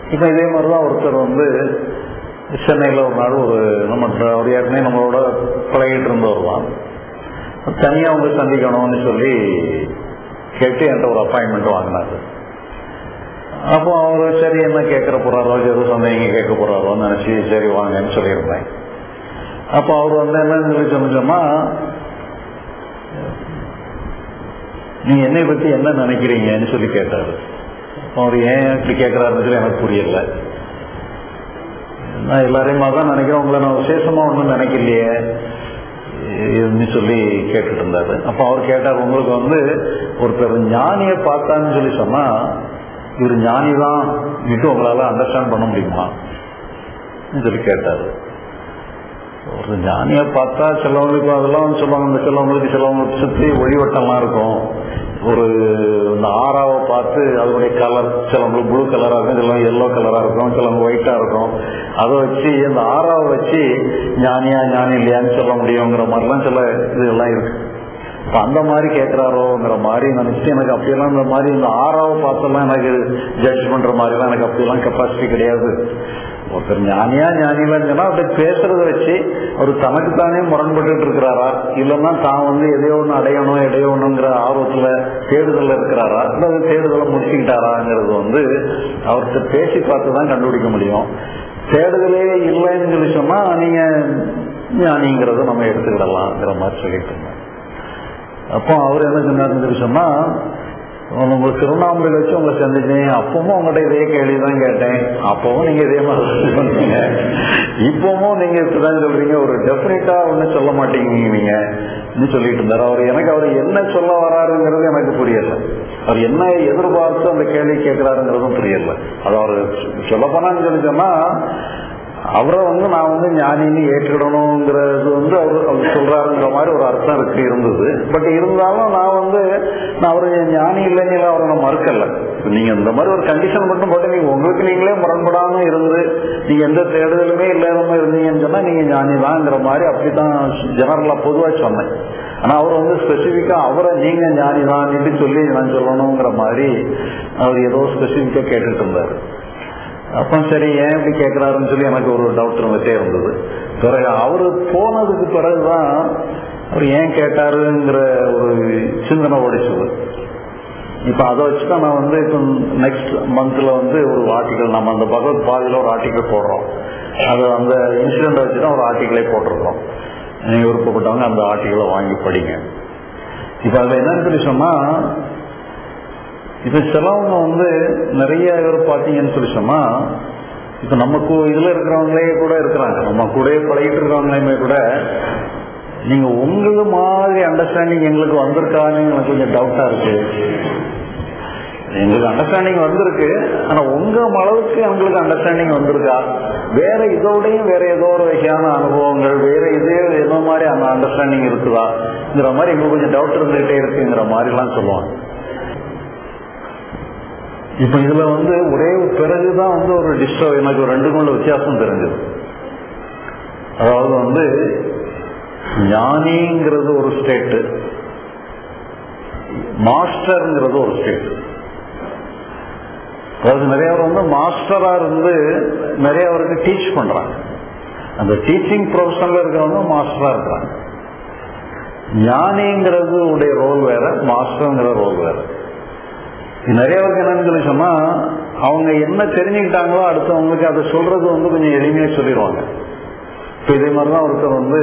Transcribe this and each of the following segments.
இப்ப இதே மாதிரிதான் ஒருத்தர் வந்து சென்னையில ஒரு நாள் ஒரு நம்ம ஒரு ஏற்கனவே நம்மளோட பழகிட்டு இருந்தவர் தான் தனியா அவங்க சந்திக்கணும்னு சொல்லி கேட்டு என்கிட்ட ஒரு அப்பாயின்மெண்ட் வாங்கினாரு அப்போ அவரு சரி என்ன கேட்கற போறாரோ ஏதோ சந்தேகம் கேட்க போறாரோன்னு நினைச்சு சரி வாங்கன்னு சொல்லியிருந்தேன் அப்போ அவர் வந்து என்னன்னு சொல்லி சொன்னா நீங்க என்னை பத்தி என்ன நினைக்கிறீங்கன்னு சொல்லி கேட்டாரு அவர் ஏன் இப்படி கேட்கிறாருன்னு சொல்லி எனக்கு புரியல நான் எல்லாரையும் தான் நினைக்கிறேன் உங்களை நான் விசேஷமா ஒன்றும் நினைக்கலையே இதுன்னு சொல்லி கேட்டுட்டு இருந்தாரு அப்ப அவர் கேட்டார் உங்களுக்கு வந்து ஒருத்தர் ஞானிய பார்த்தான்னு சொல்லி சொன்னா இவர் ஞானி தான் உங்களால அண்டர்ஸ்டாண்ட் பண்ண முடியுமா சொல்லி கேட்டாரு ஒரு ஞானிய பார்த்தா சிலவங்களுக்கு அதெல்லாம் சொல்லுவாங்க இந்த சிலவங்களுக்கு சிலவங்களுக்கு சுற்றி ஒளிவட்டம்லாம் இருக்கும் ஒரு இந்த ஆறாவை பார்த்து அதனுடைய கலர் சிலவங்களுக்கு ப்ளூ கலரா இருக்கும் சிலவங்க எல்லோ கலரா இருக்கும் சிலவங்க ஒயிட்டா இருக்கும் அதை வச்சு அந்த ஆறாவை வச்சு ஞானியா ஞானி இல்லையான்னு சொல்ல முடியுங்கிற மாதிரிலாம் சில இதெல்லாம் இருக்கு இப்ப அந்த மாதிரி கேட்கிறாரோங்கிற மாதிரி நினைச்சு எனக்கு அப்படியெல்லாம் இந்த மாதிரி இந்த ஆறாவை பார்த்தெல்லாம் எனக்கு ஜட்ஜ் பண்ற மாதிரிலாம் எனக்கு அப்படியெல்லாம் கெப்பாசிட்டி கிடையாது ஒருத்தர் ஞானியா ஞானிலான்னு சொன்னா அப்படி பேசுறத வச்சு அவர் தனக்கு தானே முரண்பட்டு இருக்கிறாரா இல்லைன்னா தான் வந்து எதையோ ஒன்று அடையணும் இடையணுங்கிற ஆர்வத்துல தேடுதல்ல இருக்கிறாரா இல்லை தேடுதலை முடிச்சுக்கிட்டாராங்கிறது வந்து அவர்கிட்ட பேசி பார்த்து தான் கண்டுபிடிக்க முடியும் தேடுதலே இல்லைன்னு சொல்லி சொன்னா நீங்க ஞானிங்கிறத நம்ம எடுத்துக்கிடலாம்ங்கிற மாதிரி சொல்லிட்டு இருந்தோம் அப்போ அவர் என்ன சொன்னாருன்னு சொல்லி சொன்னா உங்க திருவண்ணாமலையில் வச்சு உங்களை சந்திச்சேன் அப்பவும் உங்கள்கிட்ட இதே கேள்வி தான் கேட்டேன் அப்பவும் நீங்க இதே மாதிரி சொன்னீங்க இப்பவும் நீங்க இப்படிதான் சொல்றீங்க ஒரு டெஃபினட்டா ஒண்ணு சொல்ல மாட்டீங்க நீங்க சொல்லிட்டு இருந்தாரு அவர் எனக்கு அவர் என்ன சொல்ல வராருங்கிறது எனக்கு புரியல அவர் என்ன எதிர்பார்த்து அந்த கேள்வி கேட்கிறாருங்கிறதும் புரியல அது அவர் சொல்ல போனான்னு சொல்லி சொன்னா அவரை வந்து நான் வந்து ஞானின்னு ஏற்றுடணுங்கிறது வந்து அவர் அவர் சொல்றாருங்கிற மாதிரி ஒரு அர்த்தம் இருக்கு இருந்தது பட் இருந்தாலும் நான் வந்து நான் அவர் ஞானி இல்லைன்னு அவரை நான் மறுக்கல நீங்க இந்த மாதிரி ஒரு கண்டிஷன் மட்டும் போட்டு நீங்க உங்களுக்கு நீங்களே முரண்படாம இருந்து நீங்க எந்த தேடுதலுமே இல்லாம இருந்தீங்கன்னு சொன்னா நீங்க ஞானி தான்ங்கிற மாதிரி அப்படித்தான் ஜெனரலா பொதுவா சொன்னேன் ஆனா அவர் வந்து ஸ்பெசிபிக்கா அவரை நீங்க ஞானி தான் சொல்லி நான் சொல்லணுங்கிற மாதிரி அவர் ஏதோ ஸ்பெசிபிக்கா கேட்டுட்டு இருந்தாரு அப்போ சரி ஏன் இப்படி கேட்கிறாருன்னு சொல்லி எனக்கு ஒரு டவுட் இருந்துட்டே இருந்தது பிறகு அவரு போனதுக்கு பிறகுதான் அவர் ஏன் கேட்டாருங்கிற ஒரு சிந்தனை ஓடிச்சது இப்ப அதை வச்சுதான் நான் வந்து இப்போ நெக்ஸ்ட் மந்த்ல வந்து ஒரு ஆர்டிக்கல் நம்ம அந்த பகவத் பாதையில ஒரு ஆர்டிக்கல் போடுறோம் அது அந்த இன்சிடென்ட் வச்சுதான் ஒரு ஆர்டிக்கலே போட்டிருக்கோம் நீங்க விருப்பப்பட்டவங்க அந்த ஆர்டிக்கலை வாங்கி படிங்க இப்ப அதுல என்னன்னு சொல்லி சொன்னா இப்ப சிலவங்க வந்து நிறைய பேர் பாத்தீங்கன்னு சொல்லி சொன்னா இப்ப நம்ம இதுல இருக்கிறவங்களே கூட இருக்கிறாங்க நம்ம கூட பழகிட்டு இருக்கிறவங்களையுமே கூட நீங்க உங்களு மாதிரி அண்டர்ஸ்டாண்டிங் எங்களுக்கு வந்திருக்கான்னு எனக்கு கொஞ்சம் டவுட்டா இருக்கு எங்களுக்கு அண்டர்ஸ்டாண்டிங் வந்திருக்கு ஆனா உங்க அளவுக்கு எங்களுக்கு அண்டர்ஸ்டாண்டிங் வந்திருக்கா வேற இதோடையும் வேற ஏதோ ஒரு வகையான அனுபவங்கள் வேற இதே ஏதோ மாதிரி அந்த அண்டர்ஸ்டாண்டிங் இருக்குதாங்கிற மாதிரி எங்களுக்கு கொஞ்சம் டவுட் இருந்துகிட்டே இருக்குங்கிற மாதிரி எல்லாம் சொல்லுவாங்க இப்ப இதுல வந்து ஒரே பிறகுதான் வந்து ஒரு டிஸ்டர்ப் எனக்கு ஒரு ரெண்டு கொண்ட வித்தியாசம் தெரிஞ்சது அதாவது வந்து ஞானிங்கிறது ஒரு ஸ்டேட்டு மாஸ்டர்ங்கிறது ஒரு ஸ்டேட் அதாவது நிறைய பேர் வந்து மாஸ்டரா இருந்து நிறைய பேருக்கு டீச் பண்றாங்க அந்த டீச்சிங் ப்ரொஃபஷன்ல இருக்கிறவங்க மாஸ்டரா இருக்கிறாங்க ஞானிங்கிறது உடைய ரோல் வேற மாஸ்டர்ங்கிற ரோல் வேற நிறைய பேருக்கு என்னன்னு சொல்லி சொன்னா அவங்க என்ன தெரிஞ்சுக்கிட்டாங்களோ அடுத்தவங்களுக்கு அதை சொல்றது வந்து கொஞ்சம் எளிமையா சொல்லிடுவாங்க இப்ப இதே மாதிரிதான் ஒருத்தர் வந்து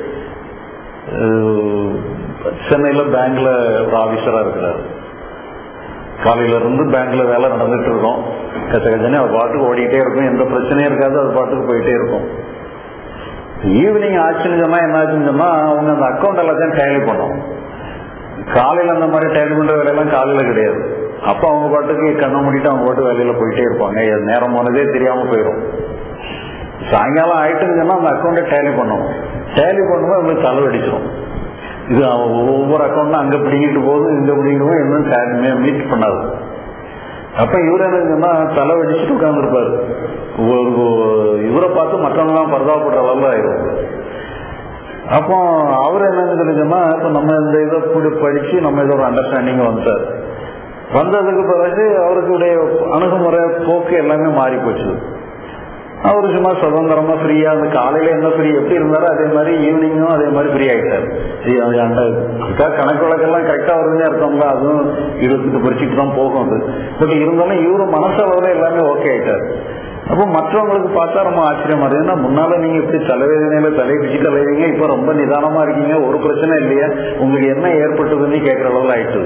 சென்னையில பேங்க்ல ஒரு ஆபீசரா இருக்கிறாரு காலையில இருந்து பேங்க்ல வேலை நடந்துட்டு இருக்கும் கச்ச கச்சனே அது பாட்டுக்கு ஓடிட்டே இருக்கும் எந்த பிரச்சனையும் இருக்காது அது பாட்டுக்கு போயிட்டே இருக்கும் ஈவினிங் ஆச்சுன்னு சொன்னா என்ன ஆச்சுன்னு சொன்னா அவங்க அந்த அக்கௌண்ட் எல்லாத்தையும் டேலி பண்ணும் காலையில அந்த மாதிரி டேலி பண்ற வேலையெல்லாம் காலையில கிடையாது அப்ப அவங்க பாட்டுக்கு கண்ணை மூடிட்டு அவங்க பாட்டு வேலையில போயிட்டே இருப்பாங்க நேரம் போனதே தெரியாம போயிடும் சாயங்காலம் ஆயிட்டுன்னு சொன்னா அந்த அக்கௌண்ட்டை டேலி பண்ணும் டேலி பண்ணும்போது அவங்களுக்கு தலை வெடிச்சிடும் இது ஒவ்வொரு அக்கௌண்ட்டும் அங்க பிடிங்கிட்டு போகுது இங்க பிடிங்கிட்டு போது இன்னும் மீட் பண்ணாது அப்ப இவர் என்னன்னா தலை வெடிச்சுட்டு உட்கார்ந்துருப்பாரு இவரை பார்த்து மற்றவங்க எல்லாம் பரதாப்படுற அளவுல ஆயிரும் அப்போ அவர் என்னன்னு தெரிஞ்சுன்னா இப்ப நம்ம இந்த இதை கூட படிச்சு நம்ம இதை ஒரு அண்டர்ஸ்டாண்டிங் வந்துட்டார் வந்ததுக்கு பிறகு அவருக்குடைய அணுகுமுறை போக்கு எல்லாமே மாறி போச்சு அவர் சும்மா சுதந்திரமா ஃப்ரீயா அந்த காலையில என்ன ஃப்ரீ எப்படி இருந்தாரோ அதே மாதிரி ஈவினிங்கும் அதே மாதிரி ஃப்ரீ ஆயிட்டாரு சரி, அது அந்த அதுக்காக கணக்கு வழக்கெல்லாம் கரெக்டா வருதுன்னு அர்த்தம்ல அதுவும் இழுத்துட்டு பறிச்சுட்டு தான் போகும் அது பட் இருந்தாலும் இவரு மனசளவுல எல்லாமே ஓகே ஆயிட்டாரு அப்போ மற்றவங்களுக்கு பார்த்தா ரொம்ப ஆச்சரியமா இருக்கு ஏன்னா முன்னால நீங்க இப்படி தலைவேதனையில தலைப்பிச்சு தலைவீங்க இப்ப ரொம்ப நிதானமா இருக்கீங்க ஒரு பிரச்சனை இல்லையா உங்களுக்கு என்ன ஏற்பட்டதுன்னு கேட்கற அளவுல ஆயிட்டு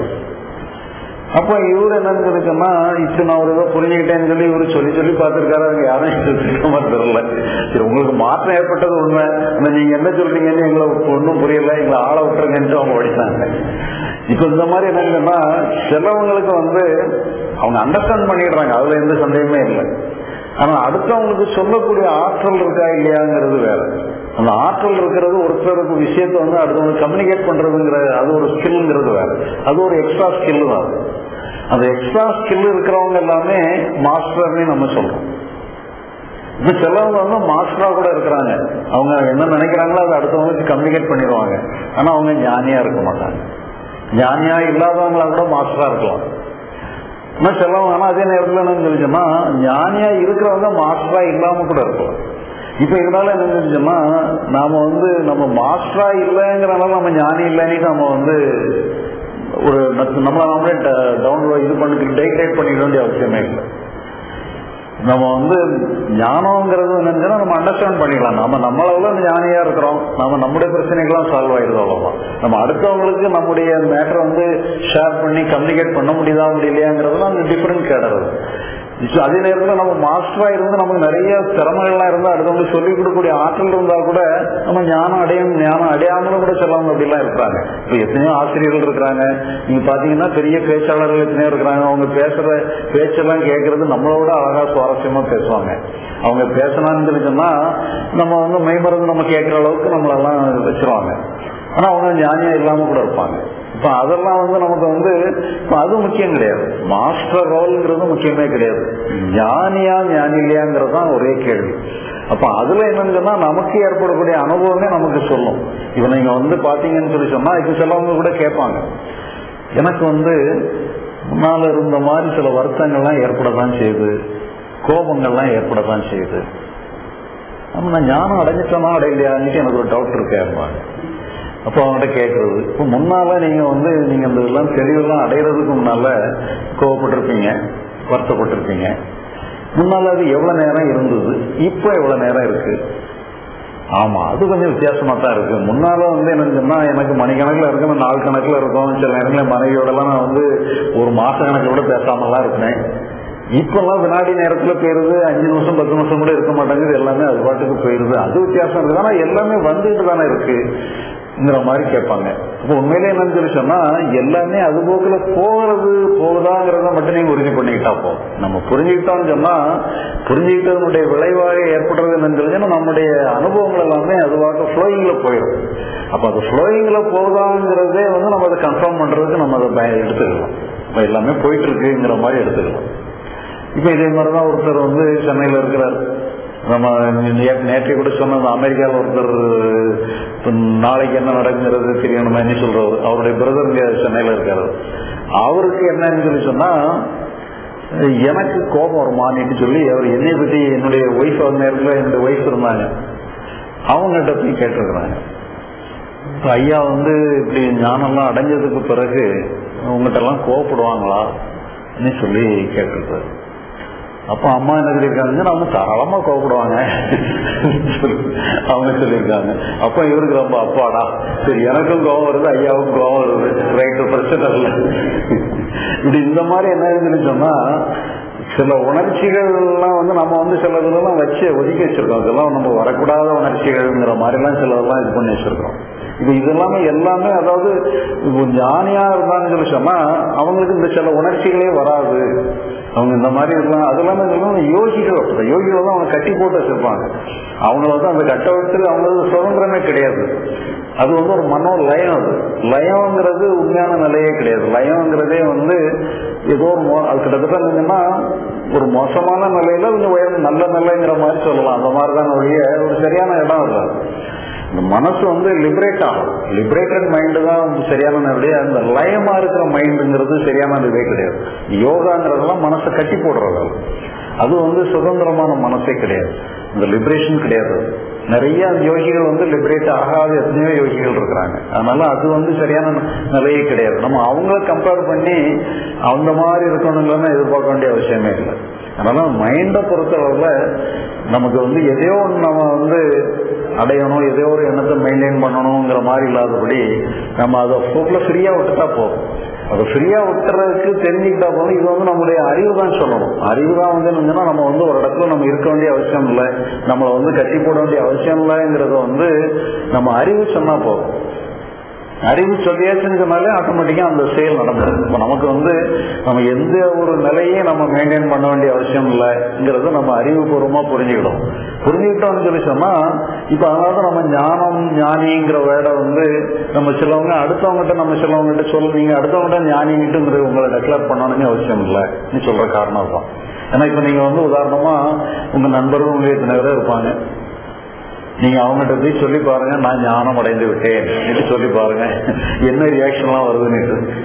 அப்ப இவரு என்னன்னு சொல்லிச்சோம்னா இப்ப நான் ஒரு இதை புரிஞ்சுக்கிட்டேன்னு சொல்லி இவரு சொல்லி சொல்லி பார்த்திருக்காரு அவங்க யாரும் எடுத்துக்க மாதிரி தெரியல சரி உங்களுக்கு மாற்றம் ஏற்பட்டது உண்மை ஆனா நீங்க என்ன சொல்றீங்கன்னு எங்களை ஒன்றும் புரியல எங்களை ஆள விட்டுருங்கன்னு அவங்க படித்தாங்க இப்ப இந்த மாதிரி என்னங்கன்னா சிலவங்களுக்கு வந்து அவங்க அண்டர்ஸ்டாண்ட் பண்ணிடுறாங்க அதுல எந்த சந்தேகமே இல்லை ஆனா அடுத்தவங்களுக்கு சொல்லக்கூடிய ஆற்றல் இருக்கா இல்லையாங்கிறது வேற அந்த ஆற்றல் இருக்கிறது ஒருத்தருக்கு விஷயத்தை வந்து அடுத்தவங்களுக்கு கம்யூனிகேட் பண்றதுங்கிற அது ஒரு ஸ்கில்ங்கிறது வேற அது ஒரு எக்ஸ்ட்ரா ஸ்கில் தான் அது. அந்த எக்ஸ்ட்ரா ஸ்கில் இருக்கிறவங்க எல்லாமே மாஸ்டர்னு நம்ம சொல்றோம் இப்ப சிலவங்க வந்து மாஸ்டரா கூட இருக்கிறாங்க அவங்க என்ன நினைக்கிறாங்களோ அதை அடுத்தவங்களுக்கு கம்யூனிகேட் பண்ணிடுவாங்க ஆனா அவங்க ஞானியா இருக்க மாட்டாங்க ஞானியா இல்லாதவங்களா கூட மாஸ்டரா இருக்கலாம் ஆனா சிலவங்க ஆனா அதே நேரத்துல என்ன சொல்லிச்சோம்னா ஞானியா இருக்கிறவங்க மாஸ்டரா இல்லாம கூட இருக்கலாம் இப்ப இதனால என்ன சொல்லிச்சோம்னா நாம வந்து நம்ம மாஸ்டரா இல்லைங்கிறனால நம்ம ஞானி இல்லைன்னு நம்ம வந்து ஒரு நத்து- நம்மள நாமளே டவுன்லோட் இது பண்ணிக்கிட்டு டெக்கரேட் பண்ணிக்க வேண்டிய அவசியமே இல்லை நம்ம வந்து ஞானம்ங்கிறது என்னன்னா நம்ம அண்டர்ஸ்டாண்ட் பண்ணிக்கலாம் நம்ம நம்மளவுல ஞானியா இருக்கிறோம் நம்ம நம்முடைய பிரச்சனைகள்லாம் சால்வ் ஆயிடுது அவ்வளவுதான் நம்ம அடுத்தவங்களுக்கு நம்முடைய மேட்டரை வந்து ஷேர் பண்ணி கம்யூனிகேட் பண்ண முடியுதா முடியலையாங்கிறதுலாம் அந்த டிஃபரெண்ட் கேடறது அதே நேரத்தில் நம்ம மாஸ்டரா இருந்து நமக்கு நிறைய திறமைகள்லாம் இருந்தா அடுத்தவங்களுக்கு சொல்லிக் கொடுக்கக்கூடிய ஆற்றல் இருந்தா கூட நம்ம ஞானம் அடையும் ஞானம் அடையாமலும் கூட சிலவங்க அப்படிலாம் இருக்கிறாங்க இப்ப எத்தனையோ ஆசிரியர்கள் இருக்கிறாங்க நீங்க பாத்தீங்கன்னா பெரிய பேச்சாளர்கள் எத்தனையோ இருக்கிறாங்க அவங்க பேசுற பேச்செல்லாம் கேட்கறது நம்மளோட அழகா சுவாரஸ்யமா பேசுவாங்க அவங்க பேசலாம்னு சொல்லி சொன்னா நம்ம வந்து மெய்மறந்து நம்ம கேட்கிற அளவுக்கு நம்மளெல்லாம் வச்சிருவாங்க ஆனா அவங்க ஞானியா இல்லாம கூட இருப்பாங்க இப்ப அதெல்லாம் வந்து நமக்கு வந்து இப்ப அது முக்கியம் கிடையாது மாஸ்டர் ரோல்ங்கிறது முக்கியமே கிடையாது ஞானியா ஞானி இல்லையாங்கிறது தான் ஒரே கேள்வி அப்ப அதுல என்னன்னு சொன்னா நமக்கு ஏற்படக்கூடிய அனுபவமே நமக்கு சொல்லும் இப்ப நீங்க வந்து பாத்தீங்கன்னு சொல்லி சொன்னா இப்ப சிலவங்க கூட கேட்பாங்க எனக்கு வந்து முன்னால இருந்த மாதிரி சில வருத்தங்கள்லாம் ஏற்படத்தான் செய்யுது கோபங்கள்லாம் ஏற்படத்தான் செய்யுது அப்ப நான் ஞானம் அடைஞ்சிட்டோமா அடையலையான்னு எனக்கு ஒரு டவுட் இருக்கேன் அப்போ அவங்ககிட்ட கேட்கறது இப்போ முன்னால நீங்க வந்து நீங்க இந்த இதெல்லாம் தெளிவெல்லாம் அடையிறதுக்கு முன்னால கோவப்பட்டிருப்பீங்க வருத்தப்பட்டிருப்பீங்க முன்னால அது எவ்வளவு நேரம் இருந்தது இப்போ எவ்வளவு நேரம் இருக்கு ஆமா அது கொஞ்சம் வித்தியாசமா தான் இருக்கு முன்னால வந்து என்ன சொன்னா எனக்கு மணிக்கணக்கில் இருக்கணும் நாள் கணக்குல இருக்கும் சில நேரங்களில் மனைவியோட எல்லாம் நான் வந்து ஒரு மாச கணக்கில் கூட பேசாமலாம் இருப்பேன் இப்பெல்லாம் வினாடி நேரத்துல போயிருது அஞ்சு நிமிஷம் பத்து நிமிஷம் கூட இருக்க மாட்டேங்குது எல்லாமே அது பாட்டுக்கு போயிருது அது வித்தியாசம் இருக்கு ஆனா எல்லாமே வந்துட்டு தானே இருக்குங்கிற மாதிரி கேட்பாங்க இப்போ உண்மையிலே என்னன்னு சொல்லி சொன்னா எல்லாமே அது போக்குல போகிறது போகுதாங்கிறத மட்டும் நீங்க உறுதி பண்ணிக்கிட்டா போதும் நம்ம புரிஞ்சுக்கிட்டோம்னு சொன்னா புரிஞ்சுக்கிட்டதனுடைய விளைவாக ஏற்படுறது என்னன்னு சொல்லி சொன்னா நம்முடைய அனுபவங்கள் எல்லாமே அதுவாக ஃப்ளோயிங்ல போயிடும் அப்ப அது ஃப்ளோயிங்ல போகுதாங்கிறதே வந்து நம்ம அதை கன்ஃபார்ம் பண்றதுக்கு நம்ம அதை பய- எடுத்துக்கலாம் இப்ப எல்லாமே போயிட்டு இருக்குங்கிற மாதிரி எடுத்துக்கலாம் இப்ப இதே மாதிரிதான் ஒருத்தர் வந்து சென்னையில இருக்கிறார் நம்ம நே- நேற்று கூட சொன்ன அந்த அமெரிக்காவில் ஒருத்தர் இப்ப நாளைக்கு என்ன நடக்குங்கிறது தெரியணுமே சொல்றவர் அவருடைய பிரதர் இங்க சென்னையில இருக்காரு அவருக்கு என்னன்னு சொல்லி சொன்னா எனக்கு கோபம் வருமானிட்டு சொல்லி அவர் என்னை பத்தி என்னுடைய ஒய்ஃப் அந்த நேரத்தில் என்னுடைய ஒய்ஃப் இருந்தாங்க அவங்ககிட்ட போய் கேட்டிருக்கிறாங்க இப்ப ஐயா வந்து இப்படி ஞானம்லாம் அடைஞ்சதுக்கு பிறகு உங்ககிட்ட எல்லாம் கோவப்படுவாங்களா சொல்லி கேட்டிருக்காரு அப்ப அம்மா என்ன சொல்லியிருக்காங்க அவங்க தாராளமா கோவப்படுவாங்க அவங்க சொல்லியிருக்காங்க அப்ப இவருக்கு ரொம்ப அப்பாடா சரி எனக்கும் கோவம் வருது ஐயாவுக்கும் கோவம் வருது ரைட்டு பிரச்சனை இல்லை இப்படி இந்த மாதிரி என்ன சொல்லி சொன்னா சில உணர்ச்சிகள்லாம் வந்து நம்ம வந்து சில இதெல்லாம் வச்சு ஒதுக்கி வச்சிருக்கோம் இதெல்லாம் நம்ம வரக்கூடாத உணர்ச்சிகள்ங்கிற மாதிரிலாம் சிலதெல்லாம் இது பண்ணி வச்சிருக்கோம் இது இதெல்லாமே எல்லாமே அதாவது இப்போ ஞானியா இருந்தாங்கன்னு சொல்லி சொன்னா அவங்களுக்கு இந்த சில உணர்ச்சிகளே வராது அவங்க இந்த மாதிரி இருக்கலாம் அதெல்லாமே இதெல்லாம் யோகிகள் அப்படிதான். யோகிகள் தான் அவங்க கட்டி போட்டு வச்சிருப்பாங்க அவங்கள வந்து அந்த கட்ட வச்சு அவங்களுக்கு சுதந்திரமே கிடையாது அது வந்து ஒரு மனோ லயம் அது லயம்ங்கிறது உண்மையான நிலையே கிடையாது லயம்ங்கிறதே வந்து ஏதோ ஒரு மோ- அது கிட்டத்தட்ட என்னன்னா ஒரு மோசமான நிலையில கொஞ்சம் உயர்ந்த நல்ல நிலைங்கிற மாதிரி சொல்லலாம் அந்த மாதிரி தான் ஒழிய ஒரு சரியான இடம் இல்லை இந்த மனசு வந்து லிபரேட் ஆகும் லிபரேட்டட் மைண்டு தான் வந்து சரியான நேரடியா அந்த லயமா இருக்கிற மைண்டுங்கிறது சரியான இதுவே கிடையாது யோகாங்கிறதெல்லாம் மனசை கட்டி போடுறது அது வந்து சுதந்திரமான மனசே கிடையாது இந்த லிபரேஷன் கிடையாது நிறைய யோகிகள் வந்து லிபரேட் ஆகாத எத்தனையோ யோகிகள் இருக்கிறாங்க அதனால அது வந்து சரியான நிலையே கிடையாது நம்ம அவங்கள கம்பேர் பண்ணி அந்த மாதிரி இருக்கணுங்கன்னு எதிர்பார்க்க வேண்டிய அவசியமே இல்லை அதனால மைண்டை பொறுத்தளவுல நமக்கு வந்து எதையோ ஒன்று நம்ம வந்து அடையணும் எதையோ ஒரு எண்ணத்தை மெயின்டைன் பண்ணணுங்கிற மாதிரி இல்லாதபடி நம்ம அதை ஃபுல்லாக ஃப்ரீயாக விட்டுட்டா போதும் அதை ஃப்ரீயா விட்டுறதுக்கு தெரிஞ்சுக்கிட்டா போதும் இது வந்து நம்முடைய அறிவு தான் சொல்லணும் அறிவு தான் வந்து என்னன்னா நம்ம வந்து ஒரு இடத்துல நம்ம இருக்க வேண்டிய அவசியம் இல்லை நம்மளை வந்து கட்டி போட வேண்டிய அவசியம் இல்லைங்கிறத வந்து நம்ம அறிவு சொன்னா போதும் அறிவு சொல்லியாச்சுன்னு சொன்னாலே ஆட்டோமேட்டிக்கா அந்த செயல் நடந்துடும் இப்போ நமக்கு வந்து நம்ம எந்த ஒரு நிலையும் நம்ம மெயின்டைன் பண்ண வேண்டிய அவசியம் இல்லைங்கிறத நம்ம அறிவுபூர்வமா புரிஞ்சுக்கிடும் புரிஞ்சுக்கிட்டோம்னு சொல்லி சொன்னா இப்ப அதனால தான் நம்ம ஞானம் ஞானிங்கிற வேர்டை வந்து நம்ம சிலவங்க அடுத்தவங்ககிட்ட நம்ம சிலவங்ககிட்ட சொல்ல நீங்க அடுத்தவங்ககிட்ட ஞானிங்கிட்டு உங்களை டெக்ளேர் பண்ணணும்னு அவசியம் இல்லை நீ சொல்ற காரணம் தான் ஏன்னா இப்ப நீங்க வந்து உதாரணமா உங்க நண்பர்கள் உங்க எத்தனை பேர் இருப்பாங்க நீங்க அவங்ககிட்ட போய் சொல்லி பாருங்க நான் ஞானம் அடைந்து விட்டேன் என்று சொல்லி பாருங்க என்ன ரியாக்ஷன்லாம் வருதுன்னு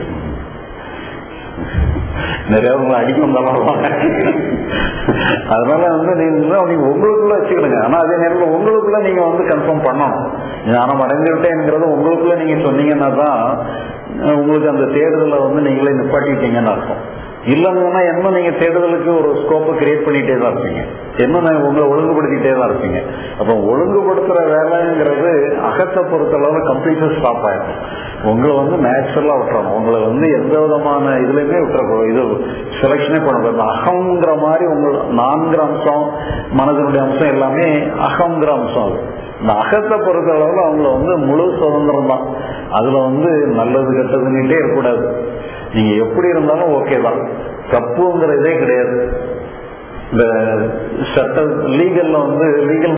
நிறைய உங்களை அடிக்க வந்தாலும் அதனால வந்து நீங்க நீங்க உங்களுக்குள்ள வச்சுக்கிடுங்க ஆனா அதே நேரத்தில் உங்களுக்குள்ள நீங்க வந்து கன்ஃபார்ம் பண்ணணும் ஞானம் அடைந்து விட்டேங்கிறத உங்களுக்குள்ள நீங்க சொன்னீங்கன்னா தான் உங்களுக்கு அந்த தேடுதலை வந்து நீங்களே நிப்பாட்டிட்டீங்கன்னு அர்த்தம் இல்லைன்னா என்ன நீங்க தேடுதலுக்கு ஒரு ஸ்கோப்பை கிரியேட் பண்ணிட்டே தான் இருப்பீங்க என்ன உங்களை ஒழுங்குபடுத்திட்டே தான் இருப்பீங்க அப்ப ஒழுங்குபடுத்துற வேலைங்கிறது அகத்தை பொறுத்தளவு கம்ப்ளீட்டா ஸ்டாப் ஆயிடும் உங்களை வந்து நேச்சுரலா விட்டுறணும் உங்களை வந்து எந்த விதமான இதுலயுமே விட்டுறக்கூடாது இது செலக்ஷனே பண்ணக்கூடாது அகங்கிற மாதிரி உங்கள் நான்கிற அம்சம் மனதினுடைய அம்சம் எல்லாமே அகங்கிற அம்சம் அது இந்த அகத்தை பொறுத்த அளவுல அவங்கள வந்து முழு சுதந்திரம் தான் அதுல வந்து நல்லது கெட்டதுன்னுட்டே இருக்கக்கூடாது நீங்க எப்படி இருந்தாலும் ஓகே தான் தப்புங்கிற இதே கிடையாது இந்த சட்ட லீகல்ல வந்து லீகல்